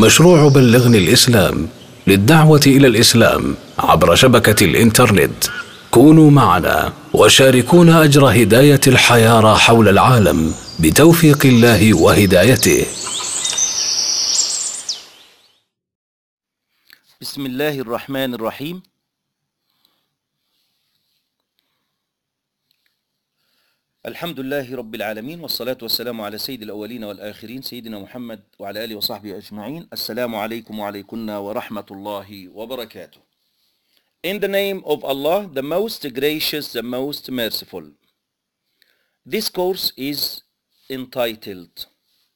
مشروع بلغني الإسلام للدعوة إلى الإسلام عبر شبكة الإنترنت كونوا معنا وشاركونا أجر هداية الحياة حول العالم بتوفيق الله وهدايته بسم الله الرحمن الرحيم الحمد لله رب العالمين والصلاة والسلام على سيد الأولين والآخرين سيدنا محمد وعلى آله وصحبه أجمعين السلام عليكم وعليكم ورحمة الله وبركاته In the name of Allah, the most gracious, the most merciful. This course is entitled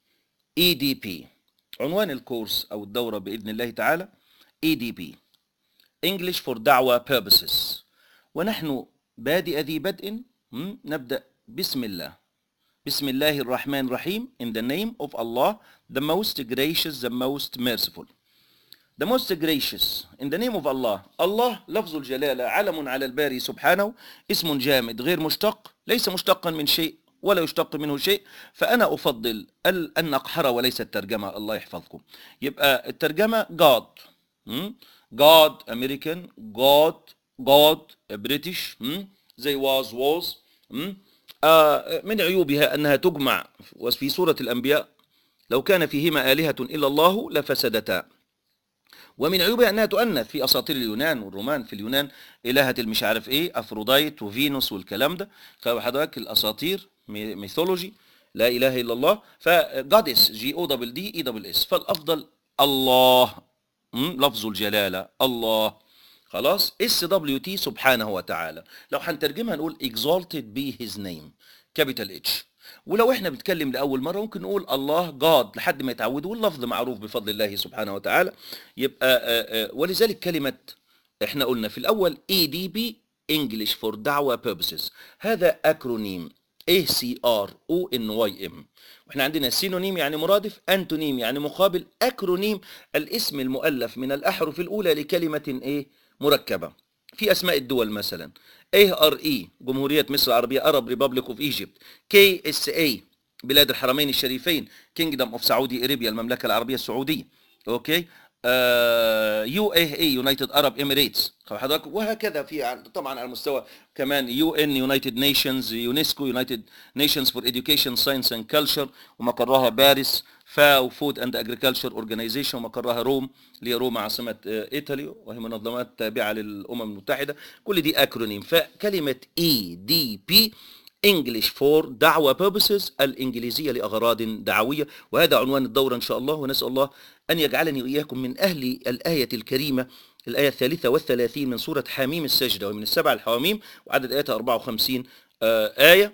EDP. عنوان الكورس أو الدورة بإذن الله تعالى EDP English for دعوة purposes ونحن بادئ ذي بدء م? نبدأ بسم الله بسم الله الرحمن الرحيم in the name of Allah the most gracious the most merciful the most gracious in the name of Allah الله لفظ الجلالة علم على الباري سبحانه اسم جامد غير مشتق ليس مشتقا من شيء ولا يشتق منه شيء فأنا أفضل ال- أن نقحر وليس الترجمة الله يحفظكم يبقى الترجمة God م? God American God God British م? زي was was م? آه من عيوبها أنها تجمع وفي سورة الأنبياء لو كان فيهما آلهة إلا الله لفسدتا ومن عيوبها انها تؤنث في اساطير اليونان والرومان في اليونان الهه المش عارف ايه افروديت وفينوس والكلام ده فحضرتك الاساطير مي- ميثولوجي لا اله الا الله فجادس جي او دبل دي اي دبل اس فالافضل الله م? لفظ الجلاله الله خلاص اس دبليو تي سبحانه وتعالى لو هنترجمها نقول exalted be his name capital اتش ولو احنا بنتكلم لاول مره ممكن نقول الله جاد لحد ما يتعودوا واللفظ معروف بفضل الله سبحانه وتعالى يبقى آه، آه، ولذلك كلمه احنا قلنا في الاول اي دي بي انجلش فور دعوه بيربسز هذا اكرونيم اي سي ار او ان واي ام واحنا عندنا سينونيم يعني مرادف انتونيم يعني مقابل اكرونيم الاسم المؤلف من الاحرف الاولى لكلمه ايه مركبه في اسماء الدول مثلا اي ار اي جمهوريه مصر العربيه ارب ريبابليك اوف ايجيبت كي اس اي بلاد الحرمين الشريفين كينجدم اوف سعودي اريبيا المملكه العربيه السعوديه اوكي يو اي اي يونايتد ارب اميريتس حضرتك وهكذا في عن- طبعا على مستوى كمان يو ان يونايتد نيشنز يونسكو يونايتد نيشنز فور اديوكيشن ساينس اند كلتشر ومقرها باريس فاو فود اند اجريكلتشر اورجانيزيشن ومقرها روم اللي هي روما عاصمه آه، ايطاليا وهي منظمات تابعه للامم المتحده كل دي اكرونيم فكلمه اي دي بي انجلش فور دعوة purposes الانجليزية لاغراض دعوية وهذا عنوان الدورة ان شاء الله ونسأل الله ان يجعلني واياكم من اهل الاية الكريمة الآية الثالثة والثلاثين من سورة حميم السجدة ومن السبع الحواميم وعدد آياتها 54 آه، آية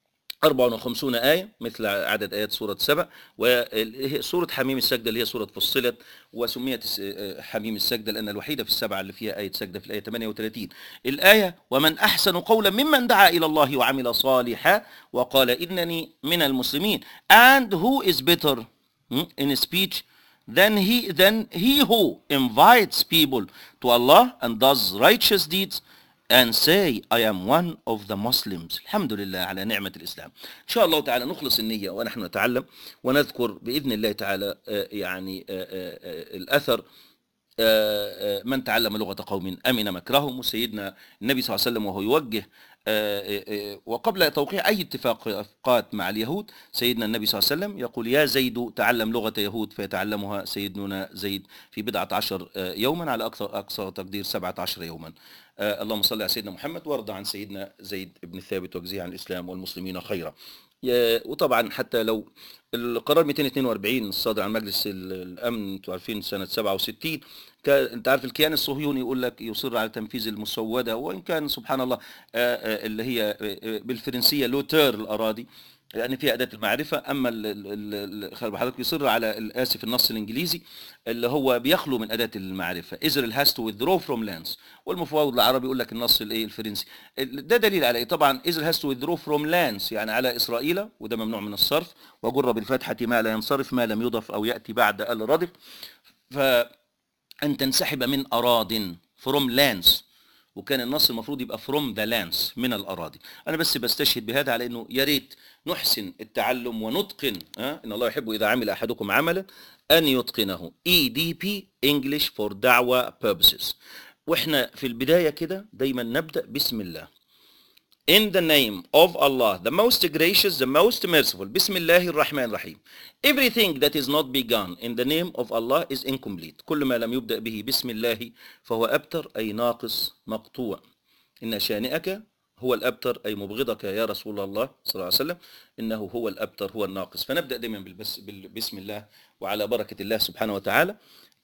54 آية مثل عدد آيات سورة سبع وسورة حميم السجدة اللي هي سورة فصلت وسميت اس- آه، حميم السجدة لأن الوحيدة في السبعة اللي فيها آية سجدة في الآية 38 الآية ومن أحسن قولا ممن دعا إلى الله وعمل صالحا وقال إنني من المسلمين and who is better hmm, in speech than he than he who invites people to Allah and does righteous deeds and say I am one of the Muslims الحمد لله على نعمة الإسلام إن شاء الله تعالى نخلص النية ونحن نتعلم ونذكر بإذن الله تعالى آه، يعني آه، آه، آه، الأثر آه، آه، من تعلم لغة قوم أمن مكرهم وسيدنا النبي صلى الله عليه وسلم وهو يوجه آه، آه، آه، وقبل توقيع أي اتفاقات مع اليهود سيدنا النبي صلى الله عليه وسلم يقول يا زيد تعلم لغة يهود فيتعلمها سيدنا زيد في بضعة عشر آه، يوما على أقصى, أقصى تقدير سبعة عشر يوما آه، اللهم صل على سيدنا محمد وارض عن سيدنا زيد بن ثابت واجزيه عن الإسلام والمسلمين خيرا يا- وطبعا حتى لو القرار 242 الصادر عن مجلس ال- الامن انتوا عارفين سنه 67 كان انت عارف الكيان الصهيوني يقول لك يصر على تنفيذ المسوده وان كان سبحان الله آه، آه، اللي هي آه، آه، بالفرنسيه لوتير الاراضي يعني فيها اداه المعرفه اما ال- ال- ال- خلي حضرتك يصر على ال- اسف النص الانجليزي اللي هو بيخلو من اداه المعرفه Israel has to withdraw from lands والمفوض العربي يقول لك النص الايه الفرنسي ال- ده دليل على ايه طبعا Israel has to withdraw from lands يعني على اسرائيل وده ممنوع من الصرف وجر بالفتحه ما لا ينصرف ما لم يضف او ياتي بعد الردف فان تنسحب من اراض from lands وكان النص المفروض يبقى from the lands من الأراضي أنا بس بستشهد بهذا على أنه يا ريت نحسن التعلم ونتقن ها إن الله يحب إذا عمل أحدكم عملا أن يتقنه EDP English for دعوة purposes وإحنا في البداية كده دايما نبدأ بسم الله In the name of Allah, the most gracious, the most merciful. Bismillah ar-Rahman rahim Everything that is not begun in the name of Allah is incomplete. كل ما لم يبدأ به بسم الله فهو أبتر أي ناقص مقطوع. إن شانئك هو الأبتر أي مبغضك يا رسول الله صلى الله عليه وسلم إنه هو الأبتر هو الناقص فنبدأ دايما بالبس بسم الله وعلى بركة الله سبحانه وتعالى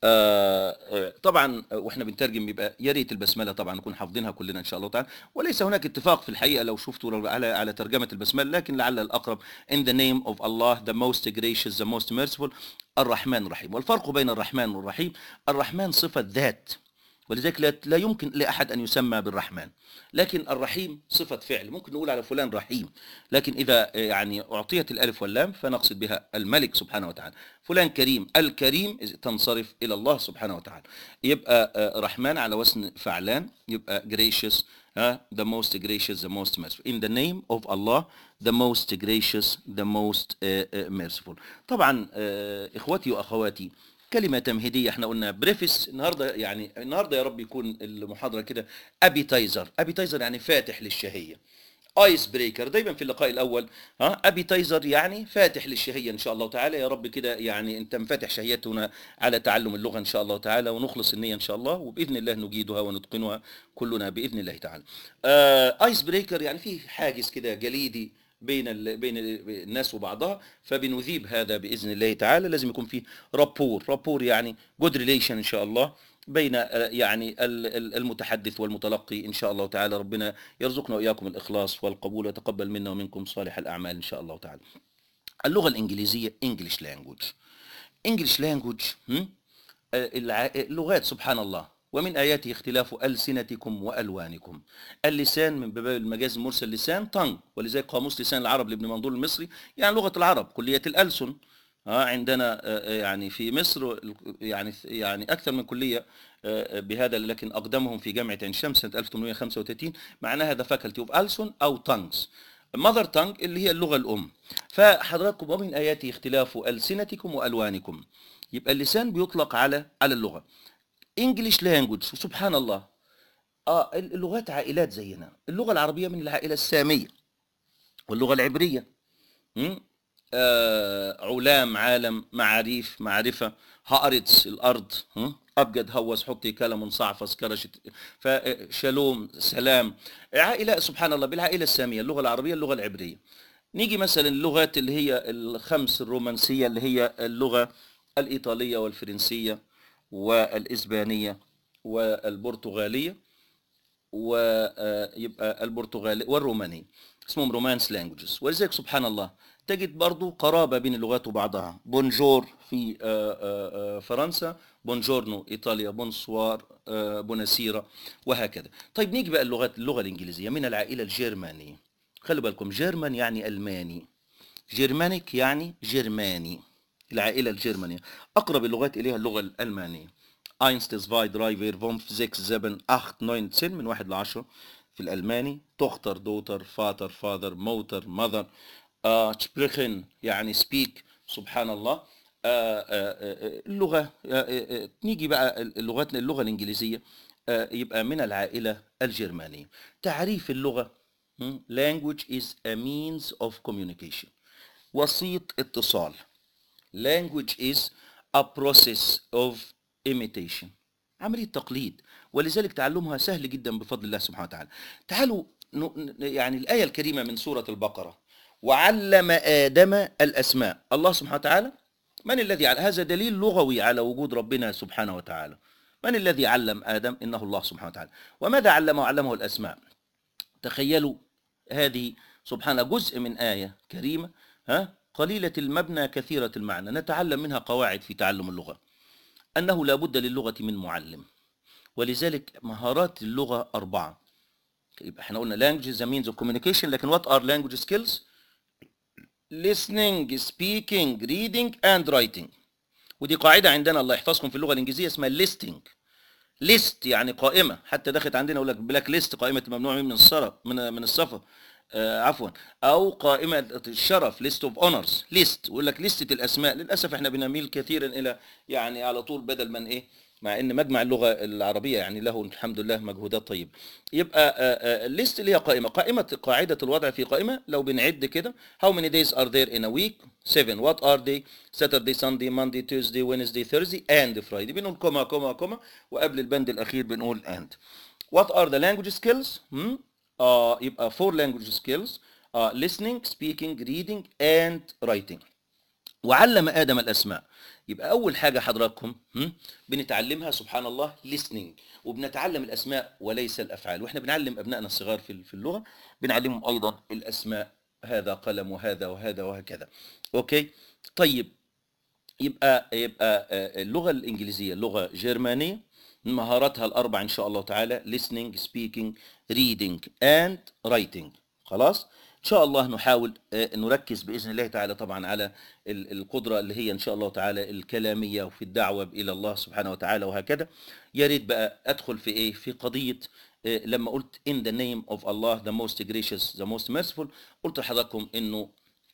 آه، آه، طبعا آه، واحنا بنترجم يبقى يا ريت البسمله طبعا نكون حافظينها كلنا ان شاء الله تعالى وليس هناك اتفاق في الحقيقه لو شفتوا لو على على ترجمه البسمله لكن لعل الاقرب in the name of Allah the most gracious the most merciful الرحمن الرحيم والفرق بين الرحمن والرحيم الرحمن صفه ذات ولذلك لا, لا يمكن لاحد ان يسمى بالرحمن لكن الرحيم صفه فعل ممكن نقول على فلان رحيم لكن اذا آه، يعني اعطيت الالف واللام فنقصد بها الملك سبحانه وتعالى فلان كريم الكريم تنصرف الى الله سبحانه وتعالى يبقى آه، رحمن على وزن فعلان يبقى gracious ها the most gracious the most merciful in the name of Allah the most gracious the most uh, uh, merciful طبعا آه، اخواتي واخواتي كلمة تمهيدية احنا قلنا بريفس النهارده يعني النهارده يا رب يكون المحاضرة كده ابيتايزر ابيتايزر يعني فاتح للشهية ايس بريكر دايما في اللقاء الاول ها ابيتايزر يعني فاتح للشهيه ان شاء الله تعالى يا رب كده يعني انت مفاتح شهيتنا على تعلم اللغه ان شاء الله تعالى ونخلص النيه ان شاء الله وباذن الله نجيدها ونتقنها كلنا باذن الله تعالى آه ايس بريكر يعني في حاجز كده جليدي بين ال... بين ال- الناس وبعضها فبنذيب هذا باذن الله تعالى لازم يكون في رابور رابور يعني جود ريليشن ان شاء الله بين آه، يعني ال- ال- المتحدث والمتلقي ان شاء الله تعالى ربنا يرزقنا واياكم الاخلاص والقبول ويتقبل منا ومنكم صالح الاعمال ان شاء الله تعالى اللغه الانجليزيه انجلش لانجوج انجلش لانجوج اللغات سبحان الله ومن آياته اختلاف ألسنتكم وألوانكم اللسان من باب المجاز المرسل لسان طنج ولذلك قاموس لسان العرب لابن منظور المصري يعني لغة العرب كلية الألسن ها عندنا آه، آه، يعني في مصر يعني يعني أكثر من كلية آه، بهذا لكن أقدمهم في جامعة عين شمس سنة 1835 معناها ذا فاكولتي اوف ألسن أو تانجز ماذر تانج اللي هي اللغة الأم فحضراتكم ومن آياته اختلاف ألسنتكم وألوانكم يبقى اللسان بيطلق على على اللغة انجلش لانجوج سبحان الله اه اللغات عائلات زينا اللغه العربيه من العائله الساميه واللغه العبريه م? آه علام عالم معاريف معرفه هأرتس الارض م? ابجد هوس حطي كلم صعفص كرشت فشالوم سلام عائله سبحان الله بالعائله الساميه اللغه العربيه اللغه العبريه نيجي مثلا اللغات اللي هي الخمس الرومانسيه اللي هي اللغه الايطاليه والفرنسيه والاسبانيه والبرتغاليه ويبقى البرتغالي والروماني اسمهم رومانس لانجوجز ولذلك سبحان الله تجد برضو قرابة بين اللغات وبعضها بونجور في آه، آه، آه، فرنسا بونجورنو إيطاليا بونسوار آه، بوناسيرا وهكذا طيب نيجي بقى اللغات اللغة الإنجليزية من العائلة الجيرمانية خلي بالكم جيرمان يعني ألماني جيرمانيك يعني جرماني العائلة الجرمانية أقرب اللغات إليها اللغة الألمانية eins, zwei, drei, vier, fünf, sechs, sieben, acht, neun, zehn من واحد لعشرة في الألماني توختر دوتر فاتر فاذر موتر ماذر سبريخن يعني سبيك سبحان الله آه، آه، آه، اللغة آه، آه، آه، نيجي بقى اللغات اللغة الإنجليزية آه، يبقى من العائلة الجرمانية تعريف اللغة م? language is a means of communication وسيط اتصال language is a process of imitation عملية تقليد ولذلك تعلمها سهل جدا بفضل الله سبحانه وتعالى تعالوا ن- ن- يعني الآية الكريمة من سورة البقرة وعلم آدم الأسماء الله سبحانه وتعالى من الذي علم هذا دليل لغوي على وجود ربنا سبحانه وتعالى من الذي علم آدم إنه الله سبحانه وتعالى وماذا علمه علمه الأسماء تخيلوا هذه سبحان جزء من آية كريمة ها قليلة المبنى كثيرة المعنى نتعلم منها قواعد في تعلم اللغة أنه لا بد للغة من معلم ولذلك مهارات اللغة أربعة يبقى احنا قلنا language is a means of communication لكن what are language skills listening speaking reading and writing ودي قاعدة عندنا الله يحفظكم في اللغة الإنجليزية اسمها listening ليست يعني قائمه حتى دخلت عندنا يقول لك بلاك ليست قائمه ممنوع من السفر من من السفر آه عفوا او قائمه الشرف ليست اوف اونرز ليست يقول لك ليست الاسماء للاسف احنا بنميل كثيرا الى يعني على طول بدل من ايه مع ان مجمع اللغه العربيه يعني له الحمد لله مجهودات طيبه يبقى الليست اللي هي قائمه قائمه قاعده الوضع في قائمه لو بنعد كده how many days are there in a week 7 what are they Saturday Sunday Monday Tuesday Wednesday Thursday and Friday بنقول كوما كوما كوما وقبل البند الاخير بنقول and what are the language skills hmm? آه يبقى four language skills آه listening speaking reading and writing وعلم ادم الاسماء يبقى اول حاجه حضراتكم هم؟ بنتعلمها سبحان الله listening وبنتعلم الاسماء وليس الافعال واحنا بنعلم ابنائنا الصغار في في اللغه بنعلمهم ايضا الاسماء هذا قلم وهذا وهذا وهكذا اوكي طيب يبقى يبقى اللغه الانجليزيه لغه جرمانيه مهاراتها الاربع ان شاء الله تعالى listening speaking reading and writing خلاص ان شاء الله نحاول نركز باذن الله تعالى طبعا على القدره اللي هي ان شاء الله تعالى الكلاميه وفي الدعوه الى الله سبحانه وتعالى وهكذا يا ريت بقى ادخل في ايه في قضيه لما قلت in the name of Allah the most gracious the most merciful قلت لحضراتكم انه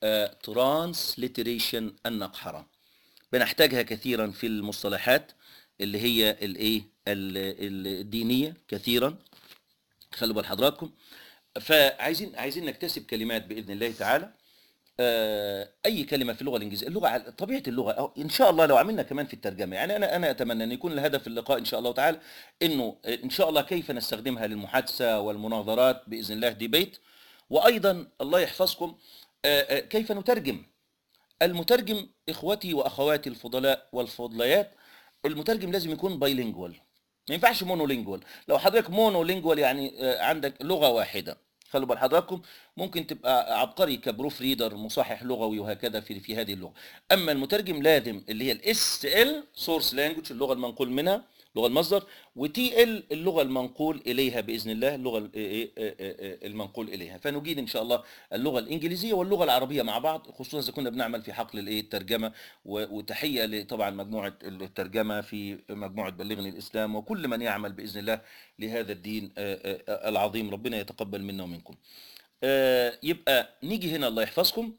ترانسليتريشن النقحره بنحتاجها كثيرا في المصطلحات اللي هي الايه الدينيه كثيرا خلوا بال حضراتكم فعايزين عايزين نكتسب كلمات باذن الله تعالى آه اي كلمه في اللغه الانجليزيه اللغه طبيعه اللغه ان شاء الله لو عملنا كمان في الترجمه يعني انا انا اتمنى ان يكون الهدف اللقاء ان شاء الله تعالى انه ان شاء الله كيف نستخدمها للمحادثه والمناظرات باذن الله ديبيت وايضا الله يحفظكم آه آه كيف نترجم المترجم اخوتي واخواتي الفضلاء والفضليات المترجم لازم يكون بايلينجوال ما ينفعش مونولينجوال لو حضرتك مونولينجوال يعني عندك لغه واحده خلوا بال حضراتكم ممكن تبقى عبقري كبروف ريدر مصحح لغوي وهكذا في في هذه اللغه اما المترجم لازم اللي هي الاس ال سورس لانجوج اللغه المنقول منها لغه المصدر وتي ال اللغه المنقول اليها باذن الله اللغه المنقول اليها فنجيد ان شاء الله اللغه الانجليزيه واللغه العربيه مع بعض خصوصا اذا كنا بنعمل في حقل الايه الترجمه وتحيه طبعا مجموعه الترجمه في مجموعه بلغني الاسلام وكل من يعمل باذن الله لهذا الدين العظيم ربنا يتقبل منا ومنكم يبقى نيجي هنا الله يحفظكم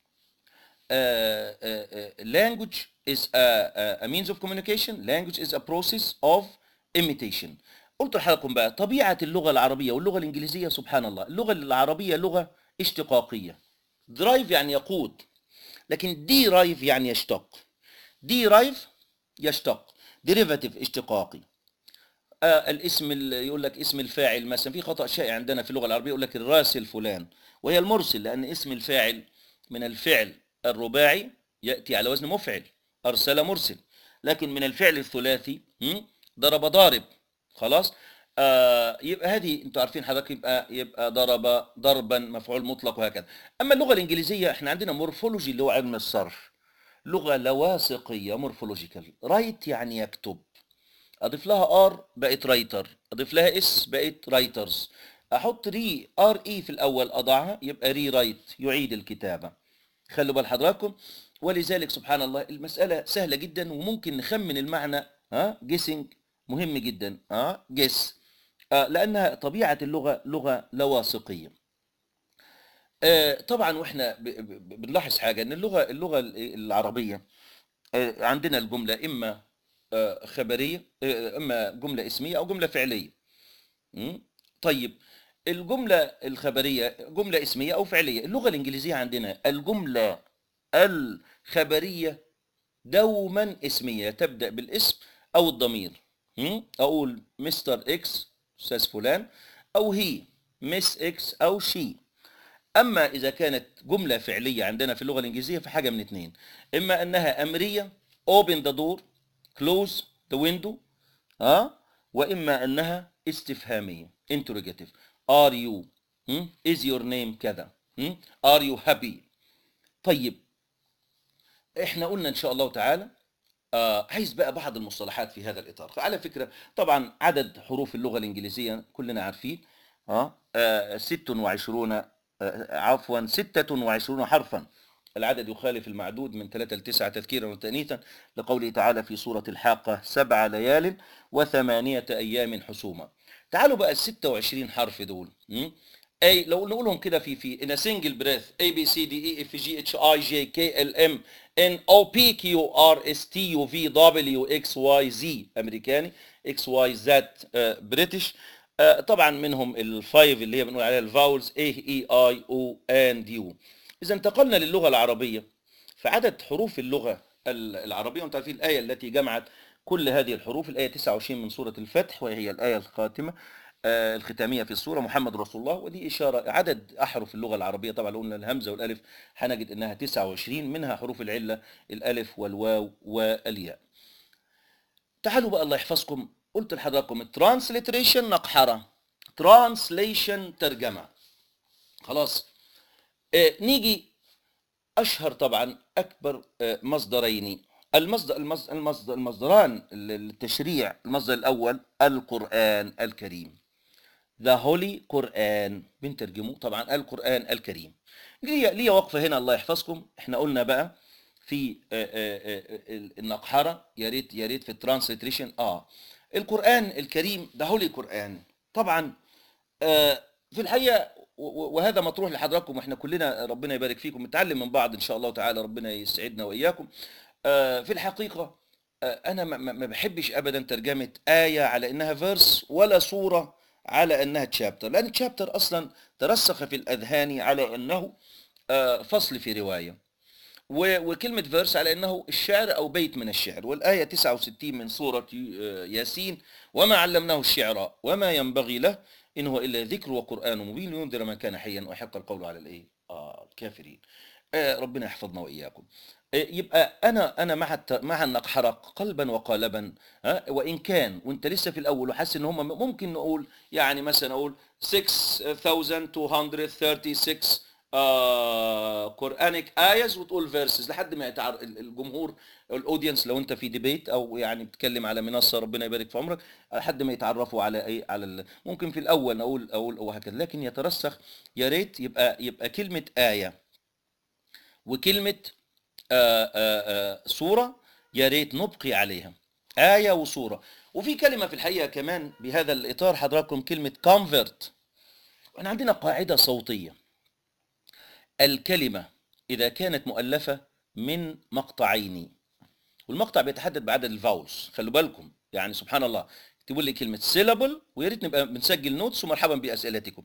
language is a, a means of communication language is a process of imitation قلت لحضراتكم بقى طبيعة اللغة العربية واللغة الإنجليزية سبحان الله اللغة العربية لغة اشتقاقية درايف يعني يقود لكن ديرايف يعني يشتق ديرايف يشتق ديريفاتيف اشتقاقي آه الاسم يقول لك اسم الفاعل مثلا في خطأ شائع عندنا في اللغة العربية يقول لك الراسل فلان وهي المرسل لأن اسم الفاعل من الفعل الرباعي يأتي على وزن مفعل أرسل مرسل لكن من الفعل الثلاثي ضرب ضارب خلاص آه يبقى هذه انتوا عارفين حضرتك يبقى يبقى ضرب ضربا مفعول مطلق وهكذا اما اللغه الانجليزيه احنا عندنا مورفولوجي اللي هو علم الصرف لغه لواصقيه مورفولوجيكال رايت يعني يكتب اضيف لها ار بقت رايتر اضيف لها اس بقت رايترز احط ري ار اي في الاول اضعها يبقى ري رايت يعيد الكتابه خلوا بال حضراتكم ولذلك سبحان الله المسألة سهلة جدا وممكن نخمن المعنى ها جيسنج مهم جدا ها جيس آه لأنها طبيعة اللغة لغة لواصقية آه طبعا واحنا بنلاحظ حاجة ان اللغة اللغة العربية آه عندنا الجملة اما آه خبرية آه اما جملة اسمية او جملة فعلية طيب الجملة الخبرية جملة اسمية او فعلية اللغة الانجليزية عندنا الجملة الخبرية دوما اسمية تبدأ بالاسم أو الضمير أقول مستر إكس أستاذ فلان أو هي مس إكس أو شي أما إذا كانت جملة فعلية عندنا في اللغة الإنجليزية فحاجة من اتنين إما أنها أمرية open the door close the window ها وإما أنها استفهامية interrogative are you is your name كذا are you happy طيب احنا قلنا ان شاء الله تعالى آه عايز بقى بعض المصطلحات في هذا الاطار على فكره طبعا عدد حروف اللغه الانجليزيه كلنا عارفين اه, آه 26 آه عفوا 26 حرفا العدد يخالف المعدود من ثلاثة لتسعة تذكيرا وتأنيثا لقوله تعالى في سورة الحاقة سبع ليال وثمانية أيام حسوما تعالوا بقى ال 26 حرف دول م? أي لو نقولهم كده في في in a single breath A B C D E F G H I J K L M N O P Q R S T U V W X Y Z أمريكاني X Y Z بريتش طبعا منهم الفايف اللي هي بنقول عليها الفاولز A E I O and U إذا انتقلنا للغة العربية فعدد حروف اللغة ال- العربية وانتم عارفين الآية التي جمعت كل هذه الحروف الآية 29 من سورة الفتح وهي الآية الخاتمة آه، الختامية في السورة محمد رسول الله ودي إشارة عدد أحرف اللغة العربية طبعا لو قلنا الهمزة والألف هنجد إنها 29 منها حروف العلة الألف والواو والياء تعالوا بقى الله يحفظكم قلت لحضراتكم ترانسليتريشن نقحرة ترانسليشن ترجمة خلاص آه، نيجي اشهر طبعا اكبر آه، مصدرين المصدر المصدر المصدر المصدران للتشريع المصدر الاول القران الكريم ذا هولي قران بنترجمه طبعا القران الكريم ليا ليا وقفه هنا الله يحفظكم احنا قلنا بقى في آه، آه، آه، النقحره يا ريت يا ريت في الترانسليتريشن اه القران الكريم ده هولي قران طبعا آه، في الحقيقه و- و- وهذا مطروح لحضراتكم واحنا كلنا ربنا يبارك فيكم نتعلم من بعض ان شاء الله تعالى ربنا يسعدنا واياكم آه، في الحقيقه آه، انا ما- ما ما بحبش ابدا ترجمه ايه على انها فيرس ولا سوره على انها تشابتر لان تشابتر اصلا ترسخ في الاذهان على انه آه، فصل في روايه و- وكلمة فيرس على أنه الشعر أو بيت من الشعر والآية 69 من سورة ي- ياسين وما علمناه الشعر وما ينبغي له إن هو إلا ذكر وقرآن مبين لينذر من كان حيا ويحق القول على الإيه؟ آه الكافرين آه ربنا يحفظنا وإياكم آه يبقى أنا أنا مع الت- مع النقحرة قلبا وقالبا ها وإن كان وأنت لسه في الأول وحاسس إن هم ممكن نقول يعني مثلا أقول 6236 آه قرانيك ايز وتقول فيرسز لحد ما يتعر الجمهور الاودينس لو انت في ديبيت او يعني بتتكلم على منصه ربنا يبارك في عمرك لحد ما يتعرفوا على ايه على ال... ممكن في الاول اقول اقول وهكذا لكن يترسخ يا ريت يبقى يبقى كلمه ايه وكلمه آه آه آه سوره يا ريت نبقي عليها ايه وسوره وفي كلمه في الحقيقه كمان بهذا الاطار حضراتكم كلمه كونفرت احنا عندنا قاعده صوتيه الكلمة إذا كانت مؤلفة من مقطعين والمقطع بيتحدد بعدد الفاولز خلوا بالكم يعني سبحان الله اكتبوا لي كلمة سيلابل ويا ريت نبقى بنسجل نوتس ومرحبا بأسئلتكم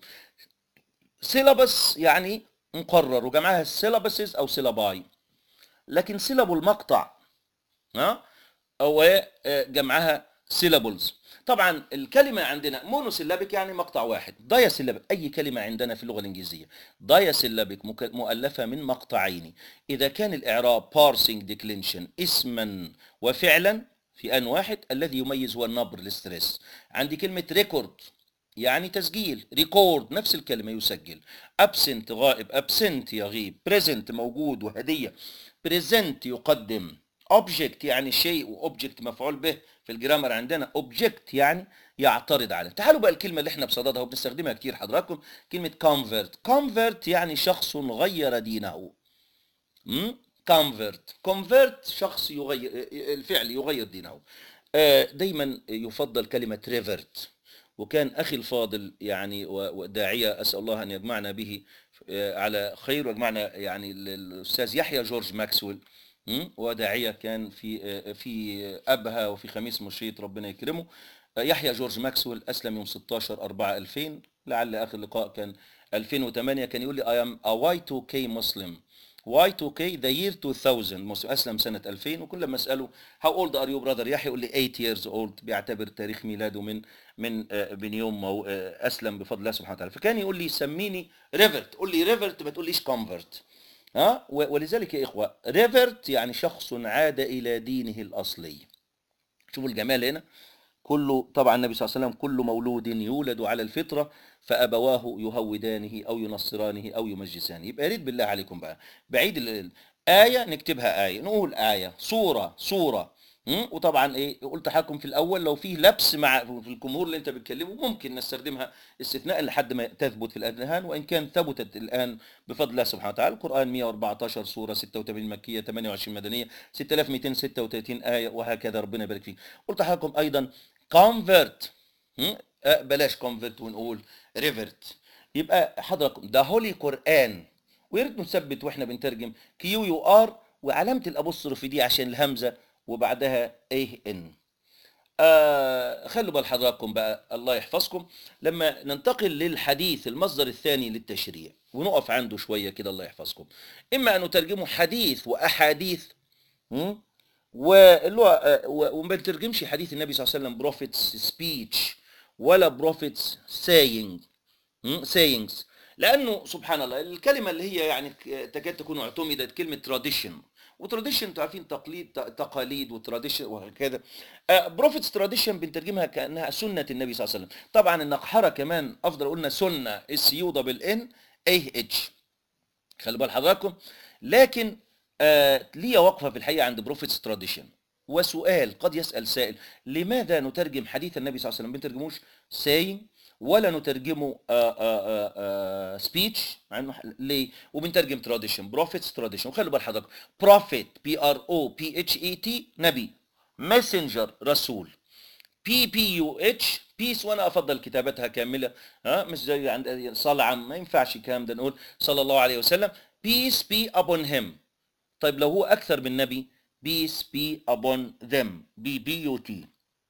سيلابس يعني مقرر وجمعها سيلابسز أو سيلاباي لكن سيلابل مقطع ها أو جمعها سيلابلز طبعا الكلمة عندنا مونوسيلابيك يعني مقطع واحد داياسيلابيك أي كلمة عندنا في اللغة الإنجليزية داياسيلابيك مك- مؤلفة من مقطعين إذا كان الإعراب بارسينج ديكلينشن اسما وفعلا في آن واحد الذي يميز هو النبر الاسترس عندي كلمة ريكورد يعني تسجيل ريكورد نفس الكلمة يسجل absent غائب absent يغيب present موجود وهدية present يقدم object يعني شيء وobject مفعول به في الجرامر عندنا object يعني يعترض عليه تعالوا بقى الكلمة اللي احنا بصددها وبنستخدمها كتير حضراتكم كلمة convert convert يعني شخص غير دينه convert convert شخص يغير الفعل يغير دينه آه، دايما يفضل كلمة revert وكان أخي الفاضل يعني و- وداعية أسأل الله أن يجمعنا به آه، على خير ويجمعنا يعني ال- الأستاذ يحيى جورج ماكسويل م? وداعية كان في آه، في أبها وفي خميس مشيط ربنا يكرمه آه، يحيى جورج ماكسويل أسلم يوم 16 4 2000 لعل آخر لقاء كان 2008 كان يقول لي I am a Y2K Muslim Y2K the year 2000 مسلم أسلم سنة 2000 وكل ما أسأله how old are you brother يحيى يقول لي 8 years old بيعتبر تاريخ ميلاده من من آه، من يوم ما هو، آه، أسلم بفضل الله سبحانه وتعالى فكان يقول لي سميني ريفرت قول لي ريفرت ما تقوليش كونفرت ها و- ولذلك يا إخوة ريفرت يعني شخص عاد إلى دينه الأصلي شوفوا الجمال هنا كله طبعا النبي صلى الله عليه وسلم كل مولود يولد على الفطرة فأبواه يهودانه أو ينصرانه أو يمجسانه يبقى يا ريت بالله عليكم بقى بعيد ال- ال- آية نكتبها آية نقول آية صورة صورة مم؟ وطبعا ايه قلت لحضراتكم في الاول لو فيه لبس مع في الجمهور اللي انت بتكلمه ممكن نستخدمها استثناء لحد ما تثبت في الاذهان وان كان ثبتت الان بفضل الله سبحانه وتعالى القران 114 سوره 86 مكيه 28 مدنيه 6236 ايه وهكذا ربنا يبارك فيك قلت لحضراتكم ايضا convert مم؟ آه، بلاش convert ونقول revert يبقى حضراتكم ده هولي قران ويا ريت نثبت واحنا بنترجم كيو يو ار وعلامه الابوستروف دي عشان الهمزه وبعدها ايه ان آه خلوا بال حضراتكم بقى الله يحفظكم لما ننتقل للحديث المصدر الثاني للتشريع ونقف عنده شويه كده الله يحفظكم اما ان نترجمه حديث واحاديث م? واللي هو آه، و- وما بنترجمش حديث النبي صلى الله عليه وسلم بروفيتس سبيتش ولا بروفيتس ساينج sayings لانه سبحان الله الكلمه اللي هي يعني ك- تكاد تكون اعتمدت كلمه تراديشن وتراديشن انتوا عارفين تقليد ت- تقاليد وتراديشن وهكذا بروفيتس تراديشن بنترجمها كانها سنه النبي صلى الله عليه وسلم طبعا النقحره كمان افضل قلنا سنه اس يو دبل ان اي اتش خلي بال حضراتكم لكن آه ليا وقفه في الحقيقه عند بروفيتس تراديشن وسؤال قد يسال سائل لماذا نترجم حديث النبي صلى الله عليه وسلم بنترجموش ساينج ولا نترجمه سبيتش مع انه ح- ليه وبنترجم تراديشن بروفيتس تراديشن وخلوا بال حضراتكم بروفيت بي ار او بي اتش اي تي نبي ماسنجر رسول بي بي يو اتش بيس وانا افضل كتابتها كامله ها مش زي عند صلى عم ما ينفعش الكلام ده نقول صلى الله عليه وسلم بيس بي upon him طيب لو هو اكثر من نبي بيس بي upon them بي بي يو تي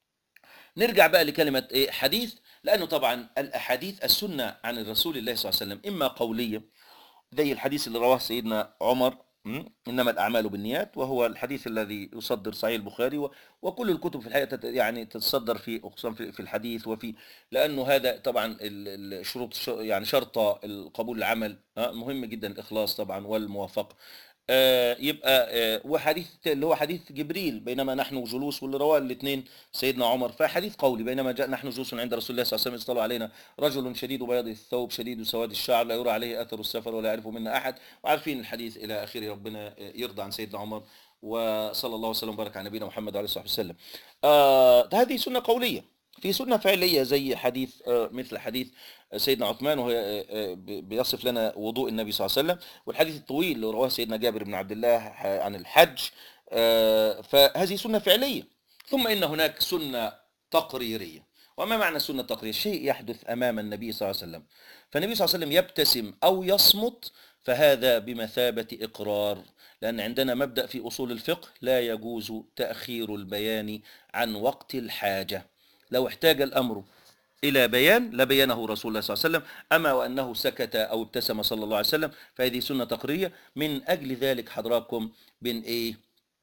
نرجع بقى لكلمة إيه حديث لأنه طبعا الأحاديث السنة عن الرسول الله صلى الله عليه وسلم إما قولية زي الحديث اللي رواه سيدنا عمر م? إنما الأعمال بالنيات وهو الحديث الذي يصدر صحيح البخاري و... وكل الكتب في الحقيقة تت... يعني تتصدر في أقسام في... في الحديث وفي لأنه هذا طبعا ال- الشروط ش... يعني شرط القبول العمل ها، مهم جدا الإخلاص طبعا والموافقة آه، يبقى آه، وحديث اللي هو حديث جبريل بينما نحن جلوس واللي رواه الاثنين سيدنا عمر فحديث قولي بينما جاء نحن جلوس عند رسول الله صلى الله عليه وسلم اصطلى علينا رجل شديد بياض الثوب شديد سواد الشعر لا يرى عليه اثر السفر ولا يعرف منا احد وعارفين الحديث الى اخره ربنا آه، يرضى عن سيدنا عمر وصلى الله وسلم وبارك على نبينا محمد وعلى اله وصحبه وسلم. آه هذه سنه قوليه في سنه فعليه زي حديث آه مثل حديث سيدنا عثمان وهو آه، آه، ب- بيصف لنا وضوء النبي صلى الله عليه وسلم والحديث الطويل اللي رواه سيدنا جابر بن عبد الله ح- عن الحج آه، فهذه سنه فعليه ثم ان هناك سنه تقريريه وما معنى السنه التقريريه شيء يحدث امام النبي صلى الله عليه وسلم فالنبي صلى الله عليه وسلم يبتسم او يصمت فهذا بمثابه اقرار لان عندنا مبدا في اصول الفقه لا يجوز تاخير البيان عن وقت الحاجه لو احتاج الامر الى بيان لبينه رسول الله صلى الله عليه وسلم اما وانه سكت او ابتسم صلى الله عليه وسلم فهذه سنه تقريريه من اجل ذلك حضراتكم بن ايه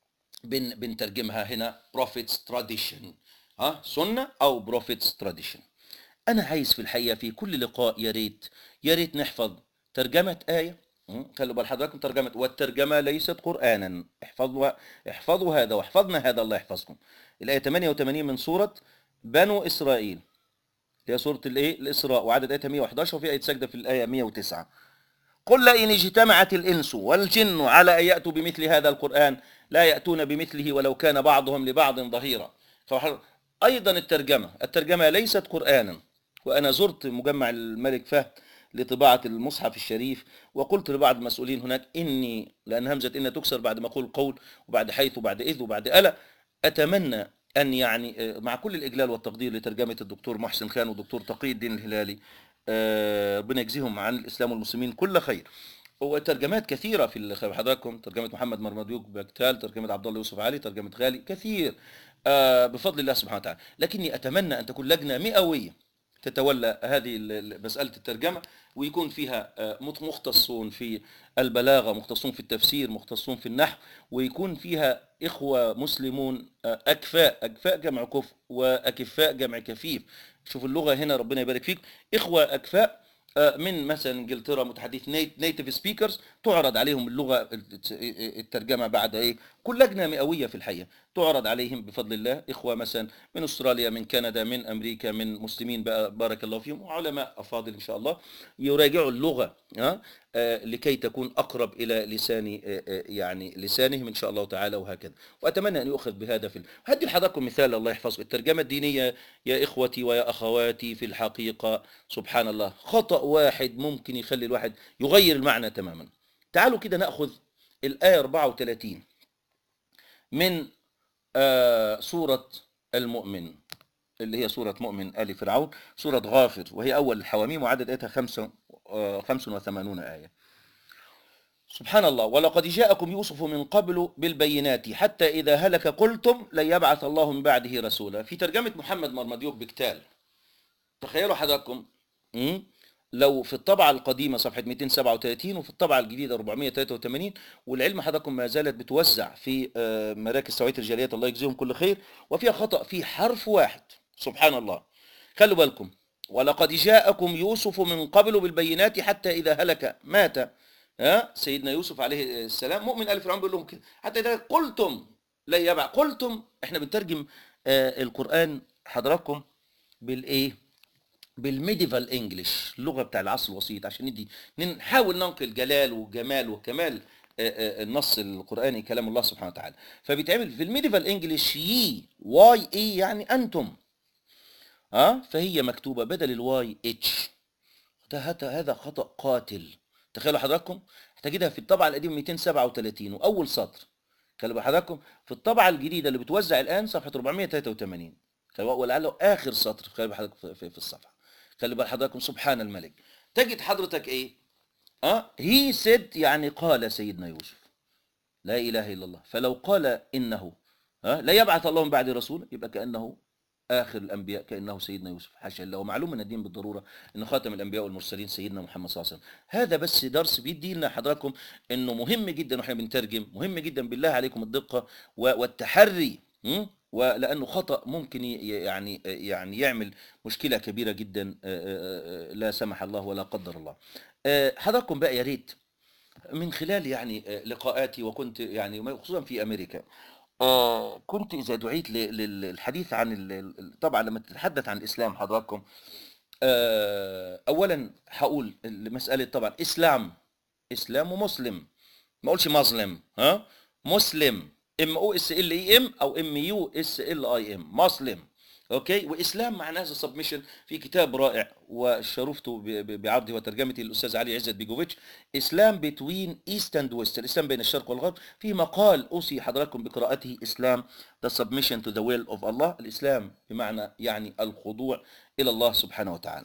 بن بنترجمها هنا prophets tradition ها سنه او prophets tradition انا عايز في الحقيقه في كل لقاء يا ريت يا ريت نحفظ ترجمه ايه م? خلوا بال حضراتكم ترجمه والترجمه ليست قرانا احفظوا احفظوا هذا واحفظنا هذا الله يحفظكم الايه 88 من سوره بنو اسرائيل هي سورة الايه الإسراء وعدد آية 111 وفي آية سجدة في الآية 109 قل لئن اجتمعت الإنس والجن على أن يأتوا بمثل هذا القرآن لا يأتون بمثله ولو كان بعضهم لبعض ظهيرا فح- أيضا الترجمة الترجمة ليست قرآنا وأنا زرت مجمع الملك فهد لطباعة المصحف الشريف وقلت لبعض المسؤولين هناك إني لأن همزة إن تكسر بعد ما أقول قول وبعد حيث وبعد إذ وبعد ألا أتمنى أن يعني آه، مع كل الإجلال والتقدير لترجمة الدكتور محسن خان والدكتور تقي الدين الهلالي آه، ربنا يجزيهم عن الإسلام والمسلمين كل خير وترجمات كثيرة في ال- حضراتكم ترجمة محمد مرمديوك بكتال ترجمة عبد الله يوسف علي ترجمة غالي كثير آه، بفضل الله سبحانه وتعالى لكني أتمنى أن تكون لجنة مئوية تتولى هذه ال- ال- مسألة الترجمة ويكون فيها آه، مت- مختصون في البلاغة مختصون في التفسير مختصون في النحو ويكون فيها إخوة مسلمون آه، أكفاء أكفاء جمع كفء وأكفاء جمع كفيف شوف اللغة هنا ربنا يبارك فيك إخوة أكفاء آه، من مثلا انجلترا متحدث نيتيف سبيكرز تعرض عليهم اللغة الترجمة بعد إيه كل لجنة مئوية في الحقيقة تعرض عليهم بفضل الله إخوة مثلا من أستراليا من كندا من أمريكا من مسلمين بقى بارك الله فيهم وعلماء أفاضل إن شاء الله يراجعوا اللغة ها آه، لكي تكون أقرب إلى لسان آه، آه، يعني لسانهم إن شاء الله تعالى وهكذا وأتمنى أن يؤخذ بهذا في ال- هدي لحضراتكم مثال الله يحفظكم الترجمة الدينية يا إخوتي ويا أخواتي في الحقيقة سبحان الله خطأ واحد ممكن يخلي الواحد يغير المعنى تماما تعالوا كده نأخذ الآية 34 من آه، سورة المؤمن اللي هي سورة مؤمن آل فرعون سورة غافر وهي أول الحواميم وعدد آياتها خمسة آه، خمس وثمانون آية سبحان الله ولقد جاءكم يوسف من قبل بالبينات حتى إذا هلك قلتم لن يبعث الله من بعده رسولا في ترجمة محمد مرمديوك بكتال تخيلوا حضراتكم مم؟ لو في الطبعة القديمة صفحة 237 وفي الطبعة الجديدة 483 والعلم حضراتكم ما زالت بتوزع في آه، مراكز توعية الجاليات الله يجزيهم كل خير وفيها خطأ في حرف واحد سبحان الله خلوا بالكم ولقد جاءكم يوسف من قبل بالبينات حتى إذا هلك مات ها سيدنا يوسف عليه السلام مؤمن آل فرعون بيقول لهم كده حتى إذا قلتم لا يبع قلتم احنا بنترجم آه، القرآن حضراتكم بالايه بالميديفال انجلش اللغه بتاع العصر الوسيط عشان ندي نحاول ننقل جلال وجمال وكمال آه، آه، النص القراني كلام الله سبحانه وتعالى فبيتعمل في الميديفال انجلش يي واي اي يعني انتم ها فهي مكتوبه بدل الواي اتش ده هذا هذا خطا قاتل تخيلوا حضراتكم هتجدها في الطبعه القديمه 237 واول سطر خلي بال حضراتكم في الطبعه الجديده اللي بتوزع الان صفحه 483 خلي بال- ولعله اخر سطر خلي بال حضرتك في, في, في الصفحه خلي بال حضراتكم سبحان الملك تجد حضرتك ايه اه هي سيد يعني قال سيدنا يوسف لا اله الا الله فلو قال انه ها لا يبعث الله من بعد رسول يبقى كانه اخر الانبياء كانه سيدنا يوسف حاشا لله ومعلوم من الدين بالضروره ان خاتم الانبياء والمرسلين سيدنا محمد صلى الله عليه وسلم هذا بس درس بيدي لنا حضراتكم انه مهم جدا واحنا بنترجم مهم جدا بالله عليكم الدقه و- والتحري م? ولانه خطا ممكن ي- يعني يعني يعمل مشكله كبيره جدا آه، آه، آه، لا سمح الله ولا قدر الله آه، حضراتكم بقى يا ريت من خلال يعني آه، لقاءاتي وكنت يعني خصوصا في امريكا آه، كنت اذا دعيت ل- لل- للحديث عن ال- ال- طبعا لما تتحدث عن الاسلام حضراتكم آه، اولا هقول مساله طبعا اسلام اسلام ومسلم ما اقولش مسلم ها مسلم ام او اس ال اي ام او ام يو اس ال اي ام مسلم اوكي واسلام معناه سبمشن في كتاب رائع وشرفته ب- ب- بعرضه وترجمته للاستاذ علي عزت بيجوفيتش اسلام بتوين ايست اند ويست الاسلام بين الشرق والغرب في مقال اوصي حضراتكم بقراءته اسلام ذا سبمشن تو ذا ويل اوف الله الاسلام بمعنى يعني الخضوع الى الله سبحانه وتعالى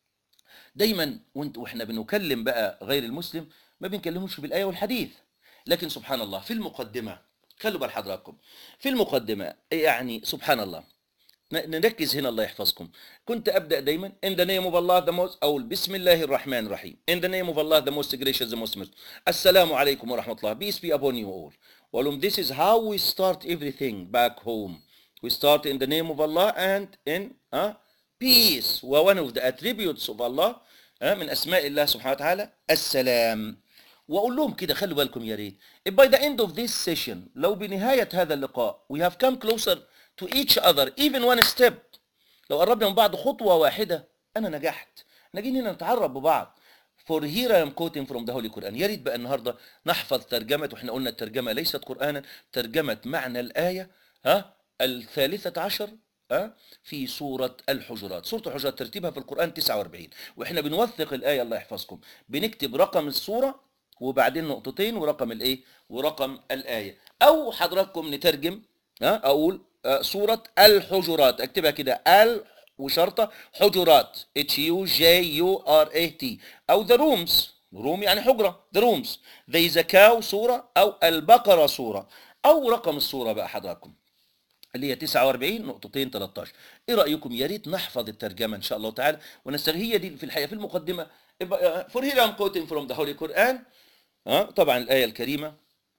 دايما وانت واحنا بنكلم بقى غير المسلم ما بنكلموش بالايه والحديث لكن سبحان الله في المقدمه خلوا بال حضراتكم في المقدمه يعني سبحان الله ن- نركز هنا الله يحفظكم كنت ابدا دايما in the name of Allah the most او بسم الله الرحمن الرحيم in the name of Allah the most gracious the most merciful السلام عليكم ورحمه الله peace be upon you all ولهم this is how we start everything back home we start in the name of Allah and in uh, peace و one of the attributes of Allah uh, من اسماء الله سبحانه وتعالى السلام واقول لهم كده خلوا بالكم يا ريت if by the end of this session لو بنهايه هذا اللقاء we have come closer to each other even one step لو قربنا من بعض خطوه واحده انا نجحت احنا جايين هنا نتعرف ببعض for here I am quoting from the Holy Quran يا ريت بقى النهارده نحفظ ترجمه واحنا قلنا الترجمه ليست قرانا ترجمه معنى الايه ها الثالثة عشر ها في سورة الحجرات سورة الحجرات ترتيبها في القرآن 49 واحنا بنوثق الآية الله يحفظكم بنكتب رقم السورة وبعدين نقطتين ورقم الايه ورقم الآية او حضراتكم نترجم ها اقول آه، سورة الحجرات اكتبها كده ال وشرطة حجرات اتش يو جي يو ار اي تي او ذا رومز روم يعني حجرة ذا رومز ذي زكاو سورة او البقرة سورة او رقم السورة بقى حضراتكم اللي هي 49 نقطتين 13 ايه رايكم يا ريت نحفظ الترجمه ان شاء الله تعالى ونستغل هي دي في الحقيقه في المقدمه فور هير ام quoting from the holy Quran ها طبعا الايه الكريمه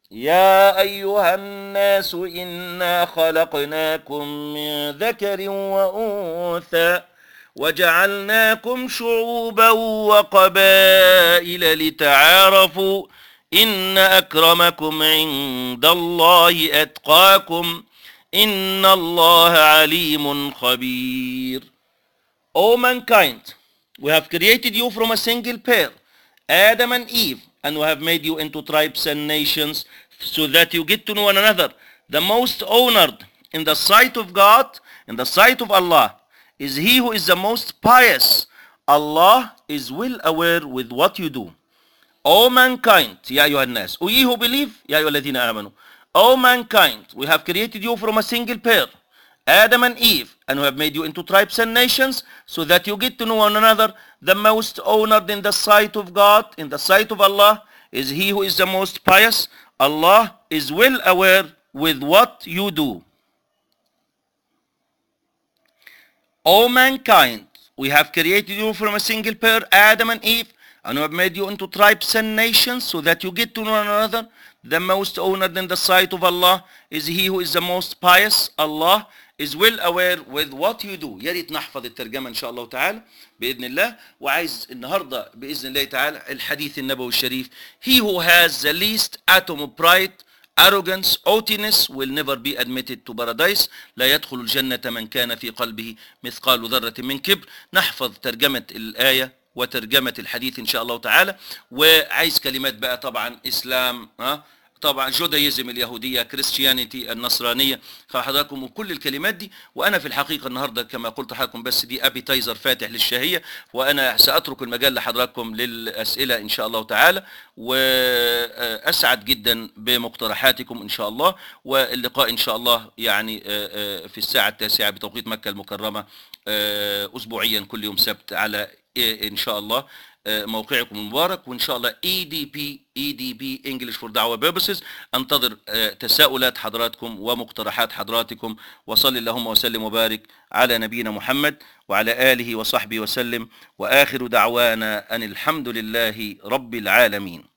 يا ايها الناس انا خلقناكم من ذكر وانثى وجعلناكم شعوبا وقبائل لتعارفوا إن أكرمكم عند الله أتقاكم إن الله عليم خبير O mankind, we have created you from a single pair, Adam and Eve, and we have made you into tribes and nations so that you get to know one another. The most honored in the sight of God, in the sight of Allah, is he who is the most pious. Allah is well aware with what you do. O mankind, يا أيها الناس, O ye who believe, يا أيها الذين آمنوا. O mankind, we have created you from a single pair, Adam and Eve, and we have made you into tribes and nations so that you get to know one another. The most honored in the sight of God, in the sight of Allah, is he who is the most pious. Allah is well aware with what you do. O mankind, we have created you from a single pair, Adam and Eve, and we have made you into tribes and nations so that you get to know one another. The most honored in the sight of Allah is he who is the most pious. Allah is well aware with what you do. يا ريت نحفظ الترجمة إن شاء الله تعالى بإذن الله وعايز النهاردة بإذن الله تعالى الحديث النبوي الشريف He who has the least atom of pride arrogance, haughtiness will never be admitted to paradise لا يدخل الجنة من كان في قلبه مثقال ذرة من كبر نحفظ ترجمة الآية وترجمة الحديث إن شاء الله تعالى وعايز كلمات بقى طبعا إسلام ها طبعا جودايزم اليهوديه كريستيانيتي النصرانيه فحضراتكم وكل الكلمات دي وانا في الحقيقه النهارده كما قلت لحضراتكم بس دي ابيتايزر فاتح للشهيه وانا ساترك المجال لحضراتكم للاسئله ان شاء الله تعالى واسعد جدا بمقترحاتكم ان شاء الله واللقاء ان شاء الله يعني في الساعه التاسعه بتوقيت مكه المكرمه اسبوعيا كل يوم سبت على ان شاء الله موقعكم المبارك وان شاء الله اي دي بي اي دي بي انجلش فور دعوه بيربسز انتظر تساؤلات حضراتكم ومقترحات حضراتكم وصلي اللهم وسلم وبارك على نبينا محمد وعلى اله وصحبه وسلم واخر دعوانا ان الحمد لله رب العالمين